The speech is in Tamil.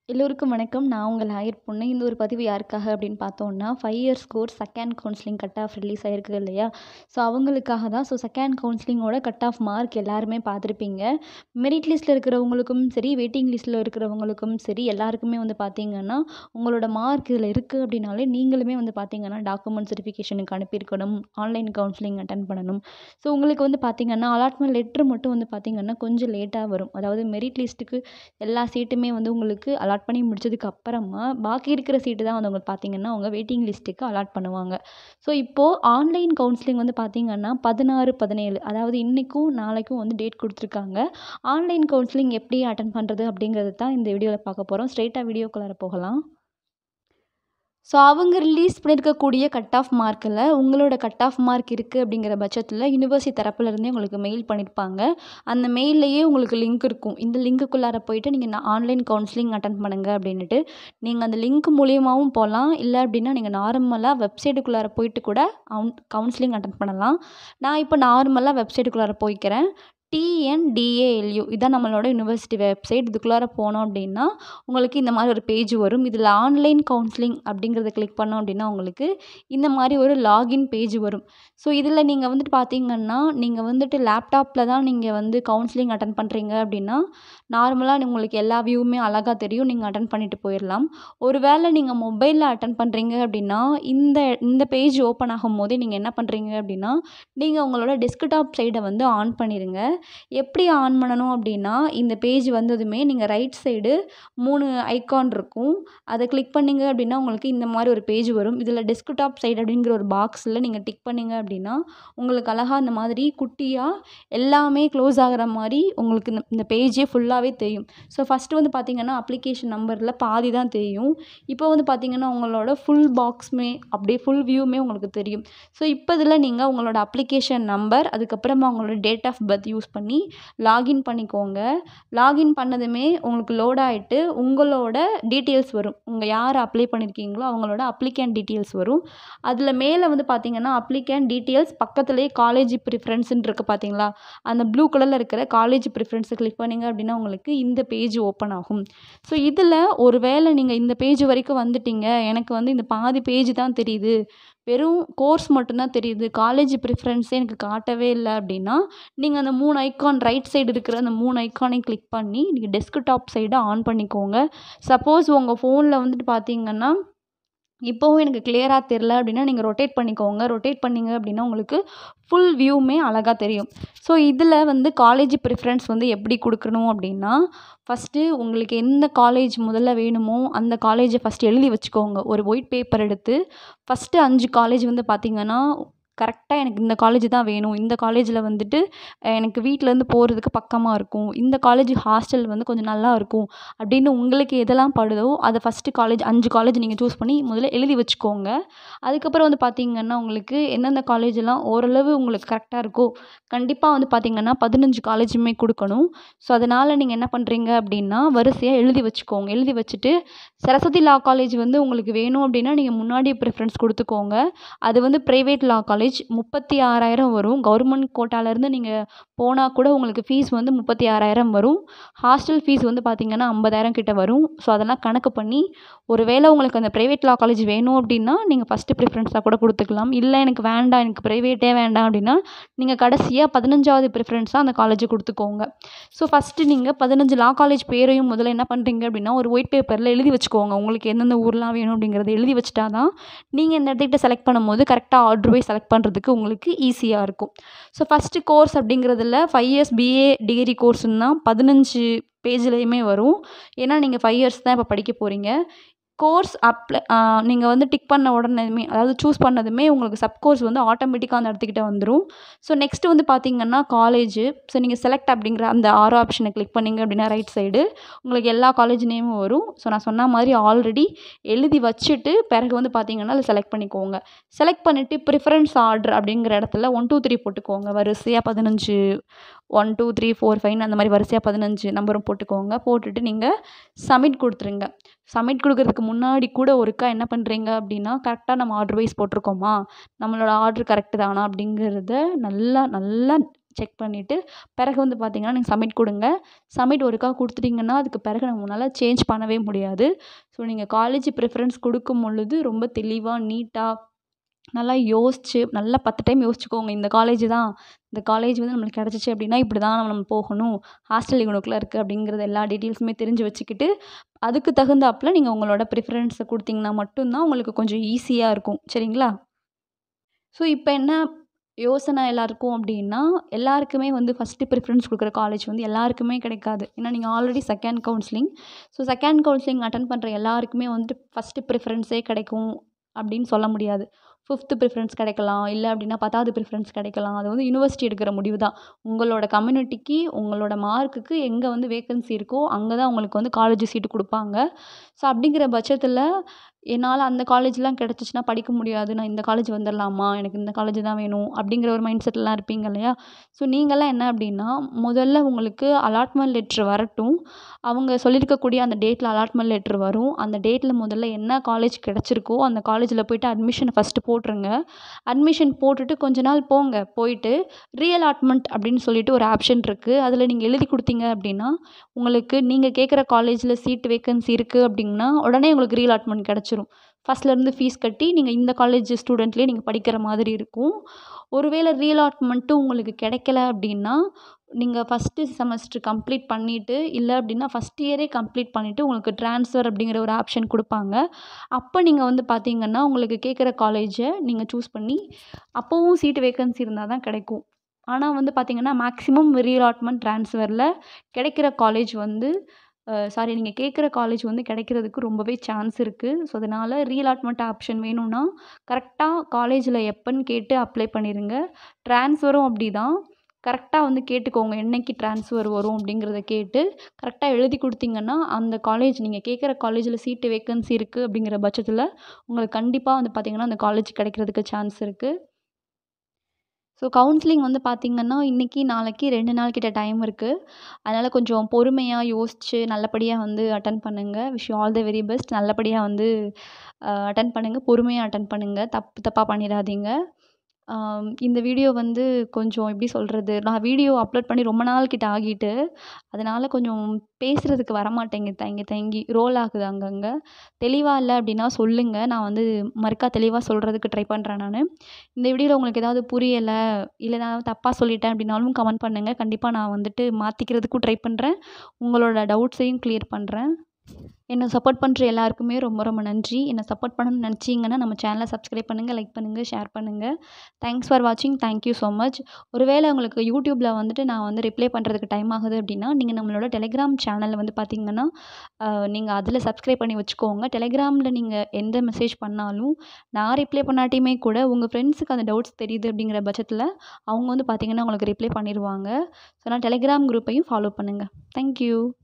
எல்லோருக்கும் வணக்கம் நான் உங்கள் லாயர் பொண்ணு இந்த ஒரு பதிவு யாருக்காக அப்படின்னு பார்த்தோன்னா five years course second counselling cut off release ஆகிருக்கு இல்லையா ஸோ அவங்களுக்காக தான் ஸோ செகண்ட் கவுன்சிலிங்கோட கட் ஆஃப் மார்க் எல்லாருமே பார்த்துருப்பீங்க மெரிட் லிஸ்ட்டில் இருக்கிறவங்களுக்கும் சரி வெயிட்டிங் லிஸ்ட்டில் இருக்கிறவங்களுக்கும் சரி எல்லாருக்குமே வந்து பார்த்தீங்கன்னா உங்களோட மார்க் இதில் இருக்குது அப்படின்னாலே நீங்களுமே வந்து பார்த்தீங்கன்னா டாக்குமெண்ட் வெரிஃபிகேஷனுக்கு அனுப்பியிருக்கணும் ஆன்லைன் கவுன்சிலிங் அட்டன் பண்ணணும் ஸோ உங்களுக்கு வந்து பார்த்தீங்கன்னா அலாட்மெண்ட் லெட்ரு மட்டும் வந்து பார்த்தீங்கன்னா கொஞ்சம் லேட்டாக வரும் அதாவது மெரிட் லிஸ்ட்டுக்கு எல்லா சீட்டுமே வந்து உங்களுக்கு அலாட் பண்ணி முடிச்சதுக்கு அப்புறமா பாக்கி இருக்கிற சீட்டு தான் வந்து உங்களுக்கு பார்த்தீங்கன்னா அவங்க வெயிட்டிங் லிஸ்ட்டுக்கு அலாட் பண்ணுவாங்க ஸோ இப்போது ஆன்லைன் கவுன்சிலிங் வந்து பார்த்தீங்கன்னா பதினாறு பதினேழு அதாவது இன்றைக்கும் நாளைக்கும் வந்து டேட் கொடுத்துருக்காங்க ஆன்லைன் கவுன்சிலிங் எப்படி அட்டன் பண்ணுறது அப்படிங்கிறது தான் இந்த வீடியோவில் பார்க்க போகிறோம் ஸ்ட்ரெயிட்டாக வீடியோக்குள்ளார போகலாம் ஸோ அவங்க ரிலீஸ் பண்ணியிருக்கக்கூடிய கட் ஆஃப் மார்க்கில் உங்களோட கட் ஆஃப் மார்க் இருக்குது அப்படிங்கிற பட்சத்தில் யூனிவர்சிட்டி தரப்புலேருந்தே உங்களுக்கு மெயில் பண்ணியிருப்பாங்க அந்த மெயில்லையே உங்களுக்கு லிங்க் இருக்கும் இந்த லிங்க்குள்ளார போயிட்டு நீங்கள் நான் ஆன்லைன் கவுன்சிலிங் அட்டன் பண்ணுங்க அப்படின்ட்டு நீங்கள் அந்த லிங்க் மூலியமாகவும் போகலாம் இல்லை அப்படின்னா நீங்கள் நார்மலாக வெப்சைட்டுக்குள்ளார போயிட்டு கூட கவுன்சிலிங் அட்டன் பண்ணலாம் நான் இப்போ நார்மலாக வெப்சைட்டுக்குள்ளார போய்க்கிறேன் டிஎன்டிஏஎல்யூ இதான் நம்மளோட யூனிவர்சிட்டி வெப்சைட் இதுக்குள்ளார போனோம் அப்படின்னா உங்களுக்கு இந்த மாதிரி ஒரு பேஜ் வரும் இதில் ஆன்லைன் கவுன்சிலிங் அப்படிங்கிறத கிளிக் பண்ணோம் அப்படின்னா உங்களுக்கு இந்த மாதிரி ஒரு லாகின் பேஜ் வரும் ஸோ இதில் நீங்கள் வந்துட்டு பார்த்தீங்கன்னா நீங்கள் வந்துட்டு லேப்டாப்பில் தான் நீங்கள் வந்து கவுன்சிலிங் அட்டன் பண்ணுறீங்க அப்படின்னா நார்மலாக உங்களுக்கு எல்லா வியூவுமே அழகாக தெரியும் நீங்கள் அட்டன் பண்ணிட்டு போயிடலாம் ஒருவேளை நீங்கள் மொபைலில் அட்டன் பண்ணுறீங்க அப்படின்னா இந்த இந்த பேஜ் ஓப்பன் ஆகும் போதே நீங்கள் என்ன பண்ணுறீங்க அப்படின்னா நீங்கள் உங்களோட டெஸ்க்டாப் சைடை வந்து ஆன் பண்ணிடுங்க எப்படி ஆன் பண்ணணும் அப்படின்னா இந்த பேஜ் வந்ததுமே நீங்கள் ரைட் சைடு மூணு ஐக்கான் இருக்கும் அதை கிளிக் பண்ணிங்க அப்படின்னா உங்களுக்கு இந்த மாதிரி ஒரு பேஜ் வரும் இதில் டெஸ்க்டாப் சைடு அப்படிங்கிற ஒரு பாக்ஸில் நீங்கள் டிக் பண்ணிங்க அப்படின்னா உங்களுக்கு அழகாக இந்த மாதிரி குட்டியாக எல்லாமே க்ளோஸ் ஆகிற மாதிரி உங்களுக்கு இந்த இந்த பேஜே ஃபுல்லாகவே தெரியும் ஸோ ஃபஸ்ட்டு வந்து பார்த்திங்கன்னா அப்ளிகேஷன் நம்பரில் பாதி தான் தெரியும் இப்போ வந்து பார்த்திங்கன்னா உங்களோட ஃபுல் பாக்ஸுமே அப்படியே ஃபுல் வியூமே உங்களுக்கு தெரியும் ஸோ இப்போ இதில் நீங்கள் உங்களோட அப்ளிகேஷன் நம்பர் அதுக்கப்புறமா உங்களோட டேட் ஆஃப் பர்த் யூஸ் பண்ணி லாகின் பண்ணிக்கோங்க லாகின் பண்ணதுமே உங்களுக்கு லோட் ஆகிட்டு உங்களோட டீட்டெயில்ஸ் வரும் உங்கள் யார் அப்ளை பண்ணியிருக்கீங்களோ அவங்களோட அப்ளிகேண்ட் டீட்டெயில்ஸ் வரும் அதில் மேலே வந்து பார்த்தீங்கன்னா அப்ளிகேண்ட் டீட்டெயில்ஸ் பக்கத்துலேயே காலேஜ் ப்ரிஃபரன்ஸ்ன்னு இருக்குது பார்த்தீங்களா அந்த ப்ளூ கலரில் இருக்கிற காலேஜ் ப்ரிஃபரன்ஸை கிளிக் பண்ணிங்க அப்படின்னா உங்களுக்கு இந்த பேஜ் ஓப்பன் ஆகும் ஸோ இதில் ஒரு வேளை நீங்கள் இந்த பேஜ் வரைக்கும் வந்துட்டீங்க எனக்கு வந்து இந்த பாதி பேஜ் தான் தெரியுது வெறும் கோர்ஸ் மட்டும்தான் தெரியுது காலேஜ் ப்ரிஃபரன்ஸே எனக்கு காட்டவே இல்லை அப்படின்னா நீங்கள் அந்த மூணு ஐக்கான் ரைட் சைடு இருக்கிற அந்த மூணு ஐக்கானையும் கிளிக் பண்ணி நீங்கள் டெஸ்க்டாப் சைடை ஆன் பண்ணிக்கோங்க சப்போஸ் உங்கள் ஃபோனில் வந்துட்டு பார்த்தீங்கன்னா இப்போவும் எனக்கு கிளியராக தெரில அப்படின்னா நீங்கள் ரொட்டேட் பண்ணிக்கோங்க ரொட்டேட் பண்ணிங்க அப்படின்னா உங்களுக்கு ஃபுல் வியூவுமே அழகாக தெரியும் ஸோ இதில் வந்து காலேஜ் ப்ரிஃபரன்ஸ் வந்து எப்படி கொடுக்கணும் அப்படின்னா ஃபஸ்ட்டு உங்களுக்கு எந்த காலேஜ் முதல்ல வேணுமோ அந்த காலேஜை ஃபஸ்ட்டு எழுதி வச்சுக்கோங்க ஒரு ஒயிட் பேப்பர் எடுத்து ஃபஸ்ட்டு அஞ்சு காலேஜ் வந்து பார்த்திங்கன்னா கரெக்டாக எனக்கு இந்த காலேஜ் தான் வேணும் இந்த காலேஜில் வந்துட்டு எனக்கு வீட்டிலேருந்து போகிறதுக்கு பக்கமாக இருக்கும் இந்த காலேஜ் ஹாஸ்டல் வந்து கொஞ்சம் நல்லா இருக்கும் அப்படின்னு உங்களுக்கு எதெல்லாம் படுதோ அதை ஃபஸ்ட்டு காலேஜ் அஞ்சு காலேஜ் நீங்கள் சூஸ் பண்ணி முதல்ல எழுதி வச்சுக்கோங்க அதுக்கப்புறம் வந்து பார்த்திங்கன்னா உங்களுக்கு எந்தெந்த காலேஜெல்லாம் ஓரளவு உங்களுக்கு கரெக்டாக இருக்கோ கண்டிப்பாக வந்து பார்த்திங்கன்னா பதினஞ்சு காலேஜுமே கொடுக்கணும் ஸோ அதனால் நீங்கள் என்ன பண்ணுறீங்க அப்படின்னா வரிசையாக எழுதி வச்சுக்கோங்க எழுதி வச்சுட்டு சரஸ்வதி லா காலேஜ் வந்து உங்களுக்கு வேணும் அப்படின்னா நீங்கள் முன்னாடி ப்ரிஃபரன்ஸ் கொடுத்துக்கோங்க அது வந்து ப்ரைவேட் லா காலேஜ் முப்பத்தி ஆறாயிரம் வரும் கவர்மெண்ட் கோட்டாலேருந்து நீங்கள் போனால் கூட உங்களுக்கு ஃபீஸ் வந்து முப்பத்தி ஆறாயிரம் வரும் ஹாஸ்டல் ஃபீஸ் வந்து பார்த்திங்கன்னா ஐம்பதாயிரம் கிட்ட வரும் ஸோ அதெல்லாம் கணக்கு பண்ணி ஒரு வேளை உங்களுக்கு அந்த ப்ரைவேட் லா காலேஜ் வேணும் அப்படின்னா நீங்கள் ஃபஸ்ட்டு ப்ரிஃபரன்ஸாக கூட கொடுத்துக்கலாம் இல்லை எனக்கு வேண்டாம் எனக்கு ப்ரைவேட்டே வேண்டாம் அப்படின்னா நீங்கள் கடைசியாக பதினஞ்சாவது ப்ரிஃபரன்ஸாக அந்த காலேஜை கொடுத்துக்கோங்க ஸோ ஃபஸ்ட்டு நீங்கள் பதினஞ்சு லா காலேஜ் பேரையும் முதல்ல என்ன பண்ணுறீங்க அப்படின்னா ஒரு ஒயிட் பேப்பரில் எழுதி வச்சுக்கோங்க உங்களுக்கு எந்தெந்த ஊர்லாம் வேணும் அப்படிங்கிறத எழுதி வச்சுட்டா தான் நீங்கள் இந்த இடத்துக்கிட்ட செலக்ட் பண்ணும்போது கரெக்டாக ஆர்டர் போய் செலக்ட் பண்ணுறதுக்கு உங்களுக்கு ஈஸியாக இருக்கும் ஸோ ஃபஸ்ட்டு கோர்ஸ் அப்படிங்கிறதுல ஃபைவ் இயர்ஸ் பிஏ டிகிரி கோர்ஸுன்னா பதினஞ்சு பேஜ்லேயுமே வரும் ஏன்னா நீங்கள் ஃபைவ் இயர்ஸ் தான் இப்போ படிக்க போகிறீங்க கோர்ஸ் அப்ளை நீங்கள் வந்து டிக் பண்ண உடனேமே அதாவது சூஸ் பண்ணதுமே உங்களுக்கு சப் கோர்ஸ் வந்து ஆட்டோமேட்டிக்காக அந்த இடத்துக்கிட்ட வந்துடும் ஸோ நெக்ஸ்ட்டு வந்து பார்த்திங்கன்னா காலேஜு ஸோ நீங்கள் செலக்ட் அப்படிங்கிற அந்த ஆரோ ஆப்ஷனை கிளிக் பண்ணிங்க அப்படின்னா ரைட் சைடு உங்களுக்கு எல்லா காலேஜ் நேமும் வரும் ஸோ நான் சொன்ன மாதிரி ஆல்ரெடி எழுதி வச்சுட்டு பிறகு வந்து பார்த்திங்கன்னா அதில் செலக்ட் பண்ணிக்கோங்க செலக்ட் பண்ணிவிட்டு ப்ரிஃபரன்ஸ் ஆர்டர் அப்படிங்கிற இடத்துல ஒன் டூ த்ரீ போட்டுக்கோங்க வரிசையாக பதினஞ்சு ஒன் டூ த்ரீ ஃபோர் ஃபைவ்னு அந்த மாதிரி வரிசையாக பதினஞ்சு நம்பரும் போட்டுக்கோங்க போட்டுட்டு நீங்கள் சப்மிட் கொடுத்துருங்க சப்மிட் கொடுக்கறதுக்கு முன்னாடி கூட ஒருக்கா என்ன பண்ணுறீங்க அப்படின்னா கரெக்டாக நம்ம ஆர்டர் வைஸ் போட்டிருக்கோமா நம்மளோட ஆர்டர் கரெக்டு தானா அப்படிங்கிறத நல்லா நல்லா செக் பண்ணிவிட்டு பிறகு வந்து பார்த்தீங்கன்னா நீங்கள் சப்மிட் கொடுங்க சப்மிட் ஒருக்கா கொடுத்துட்டீங்கன்னா அதுக்கு பிறகு நம்மளால் சேஞ்ச் பண்ணவே முடியாது ஸோ நீங்கள் காலேஜ் ப்ரிஃபரன்ஸ் கொடுக்கும் பொழுது ரொம்ப தெளிவாக நீட்டாக நல்லா யோசிச்சு நல்லா பத்து டைம் யோசிச்சுக்கோங்க இந்த காலேஜ் தான் இந்த காலேஜ் வந்து நம்மளுக்கு கிடச்சிச்சு அப்படின்னா இப்படி தான் நம்ம போகணும் ஹாஸ்டல் இவனுக்குள்ளே இருக்குது அப்படிங்கிறது எல்லா டீட்டெயில்ஸுமே தெரிஞ்சு வச்சுக்கிட்டு அதுக்கு தகுந்தாப்பில் நீங்கள் உங்களோட ப்ரிஃபரன்ஸை கொடுத்தீங்கன்னா மட்டும்தான் உங்களுக்கு கொஞ்சம் ஈஸியாக இருக்கும் சரிங்களா ஸோ இப்போ என்ன யோசனை எல்லாருக்கும் அப்படின்னா எல்லாருக்குமே வந்து ஃபஸ்ட்டு ப்ரிஃபரன்ஸ் கொடுக்குற காலேஜ் வந்து எல்லாருக்குமே கிடைக்காது ஏன்னா நீங்கள் already second counselling so second counselling attend பண்ணுற எல்லாருக்குமே வந்துட்டு ஃபஸ்ட்டு ப்ரிஃபரன்ஸே கிடைக்கும் அப்படின்னு சொல்ல முடியாது ஃபிஃப்த்து ப்ரிஃபரன்ஸ் கிடைக்கலாம் இல்லை அப்படின்னா பத்தாவது ப்ரிஃபரன்ஸ் கிடைக்கலாம் அது வந்து யூனிவர்சிட்டி எடுக்கிற முடிவு தான் உங்களோட கம்யூனிட்டிக்கு உங்களோட மார்க்குக்கு எங்கே வந்து வேக்கன்சி இருக்கோ அங்கே தான் உங்களுக்கு வந்து காலேஜ் சீட்டு கொடுப்பாங்க ஸோ அப்படிங்கிற பட்சத்தில் என்னால் அந்த காலேஜ்லாம் கிடச்சிச்சின்னா படிக்க முடியாது நான் இந்த காலேஜ் வந்துடலாமா எனக்கு இந்த காலேஜ் தான் வேணும் அப்படிங்கிற ஒரு மைண்ட் செட்லாம் இருப்பீங்க இல்லையா ஸோ நீங்கள்லாம் என்ன அப்படின்னா முதல்ல உங்களுக்கு அலாட்மெண்ட் லெட்ரு வரட்டும் அவங்க சொல்லியிருக்கக்கூடிய அந்த டேட்டில் அலாட்மெண்ட் லெட்ரு வரும் அந்த டேட்டில் முதல்ல என்ன காலேஜ் கிடச்சிருக்கோ அந்த காலேஜில் போய்ட்டு அட்மிஷனை ஃபஸ்ட்டு போட்டுருங்க அட்மிஷன் போட்டுட்டு கொஞ்ச நாள் போங்க போயிட்டு ரீஅலாட்மெண்ட் அப்படின்னு சொல்லிட்டு ஒரு ஆப்ஷன் இருக்குது அதில் நீங்கள் எழுதி கொடுத்தீங்க அப்படின்னா உங்களுக்கு நீங்கள் கேட்குற காலேஜில் சீட் வேக்கன்சி இருக்குது அப்படின்னா உடனே உங்களுக்கு ரீஅலாட்மெண்ட் கிடச்சிரும் ஃபஸ்ட்லேருந்து ஃபீஸ் கட்டி நீங்கள் இந்த காலேஜ் ஸ்டூடெண்ட்லேயே நீங்கள் படிக்கிற மாதிரி இருக்கும் ஒருவேளை ரீஅலாட்மெண்ட்டும் உங்களுக்கு கிடைக்கல அப்படின்னா நீங்கள் ஃபஸ்ட்டு செமஸ்டர் கம்ப்ளீட் பண்ணிவிட்டு இல்லை அப்படின்னா ஃபஸ்ட் இயரே கம்ப்ளீட் பண்ணிவிட்டு உங்களுக்கு ட்ரான்ஸ்ஃபர் அப்படிங்கிற ஒரு ஆப்ஷன் கொடுப்பாங்க அப்போ நீங்கள் வந்து பார்த்தீங்கன்னா உங்களுக்கு கேட்குற காலேஜை நீங்கள் சூஸ் பண்ணி அப்போவும் சீட் வேக்கன்சி இருந்தால் தான் கிடைக்கும் ஆனால் வந்து பார்த்தீங்கன்னா மேக்ஸிமம் ரீஅலாட்மெண்ட் ட்ரான்ஸ்ஃபரில் கிடைக்கிற காலேஜ் வந்து சாரி நீங்கள் கேட்குற காலேஜ் வந்து கிடைக்கிறதுக்கு ரொம்பவே சான்ஸ் இருக்குது ஸோ அதனால் ரீஅலாட்மெண்ட் ஆப்ஷன் வேணும்னா கரெக்டாக காலேஜில் எப்போன்னு கேட்டு அப்ளை பண்ணிடுங்க ட்ரான்ஸ்ஃபரும் அப்படி தான் கரெக்டாக வந்து கேட்டுக்கோங்க என்னைக்கு ட்ரான்ஸ்ஃபர் வரும் அப்படிங்கிறத கேட்டு கரெக்டாக எழுதி கொடுத்தீங்கன்னா அந்த காலேஜ் நீங்கள் கேட்குற காலேஜில் சீட்டு வேக்கன்சி இருக்குது அப்படிங்கிற பட்சத்தில் உங்களுக்கு கண்டிப்பாக வந்து பார்த்தீங்கன்னா அந்த காலேஜ் கிடைக்கிறதுக்கு சான்ஸ் இருக்குது ஸோ கவுன்சிலிங் வந்து பார்த்திங்கன்னா இன்றைக்கி நாளைக்கு ரெண்டு நாள் கிட்ட டைம் இருக்குது அதனால் கொஞ்சம் பொறுமையாக யோசித்து நல்லபடியாக வந்து அட்டன் பண்ணுங்கள் wish you all the very best நல்லபடியாக வந்து அட்டன் பண்ணுங்கள் பொறுமையாக அட்டன் பண்ணுங்கள் தப்பு தப்பாக பண்ணிடாதீங்க இந்த வீடியோ வந்து கொஞ்சம் எப்படி சொல்கிறது நான் வீடியோ அப்லோட் பண்ணி ரொம்ப நாள் கிட்ட ஆகிட்டு அதனால் கொஞ்சம் பேசுகிறதுக்கு வரமாட்டேங்குது தயங்கி தயங்கி ரோல் ஆகுது அங்கங்கே தெளிவாக இல்லை அப்படின்னா சொல்லுங்கள் நான் வந்து மறுக்கா தெளிவாக சொல்கிறதுக்கு ட்ரை பண்ணுறேன் நான் இந்த வீடியோவில் உங்களுக்கு ஏதாவது புரியலை இல்லை நான் தப்பாக சொல்லிட்டேன் அப்படின்னாலும் கமெண்ட் பண்ணுங்கள் கண்டிப்பாக நான் வந்துட்டு மாற்றிக்கிறதுக்கும் ட்ரை பண்ணுறேன் உங்களோட டவுட்ஸையும் க்ளியர் பண்ணுறேன் என்னை சப்போர்ட் பண்ணுற எல்லாருக்குமே ரொம்ப ரொம்ப நன்றி என்னை சப்போர்ட் பண்ணணும்னு நினச்சிங்கன்னா நம்ம சேனலை சப்ஸ்கிரைப் பண்ணுங்கள் லைக் பண்ணுங்கள் ஷேர் பண்ணுங்கள் தேங்க்ஸ் ஃபார் வாட்சிங் தேங்க்யூ ஸோ மச் ஒருவேளை உங்களுக்கு யூடியூப்பில் வந்துட்டு நான் வந்து ரிப்ளை பண்ணுறதுக்கு டைம் ஆகுது அப்படின்னா நீங்கள் நம்மளோட டெலிகிராம் சேனலில் வந்து பார்த்தீங்கன்னா நீங்கள் அதில் சப்ஸ்கிரைப் பண்ணி வச்சுக்கோங்க டெலிகிராமில் நீங்கள் எந்த மெசேஜ் பண்ணாலும் நான் ரிப்ளை பண்ணாட்டியுமே கூட உங்கள் ஃப்ரெண்ட்ஸுக்கு அந்த டவுட்ஸ் தெரியுது அப்படிங்கிற பட்சத்தில் அவங்க வந்து பார்த்தீங்கன்னா உங்களுக்கு ரிப்ளை பண்ணிடுவாங்க ஸோ நான் டெலிகிராம் குரூப்பையும் ஃபாலோ பண்ணுங்கள் தேங்க்யூ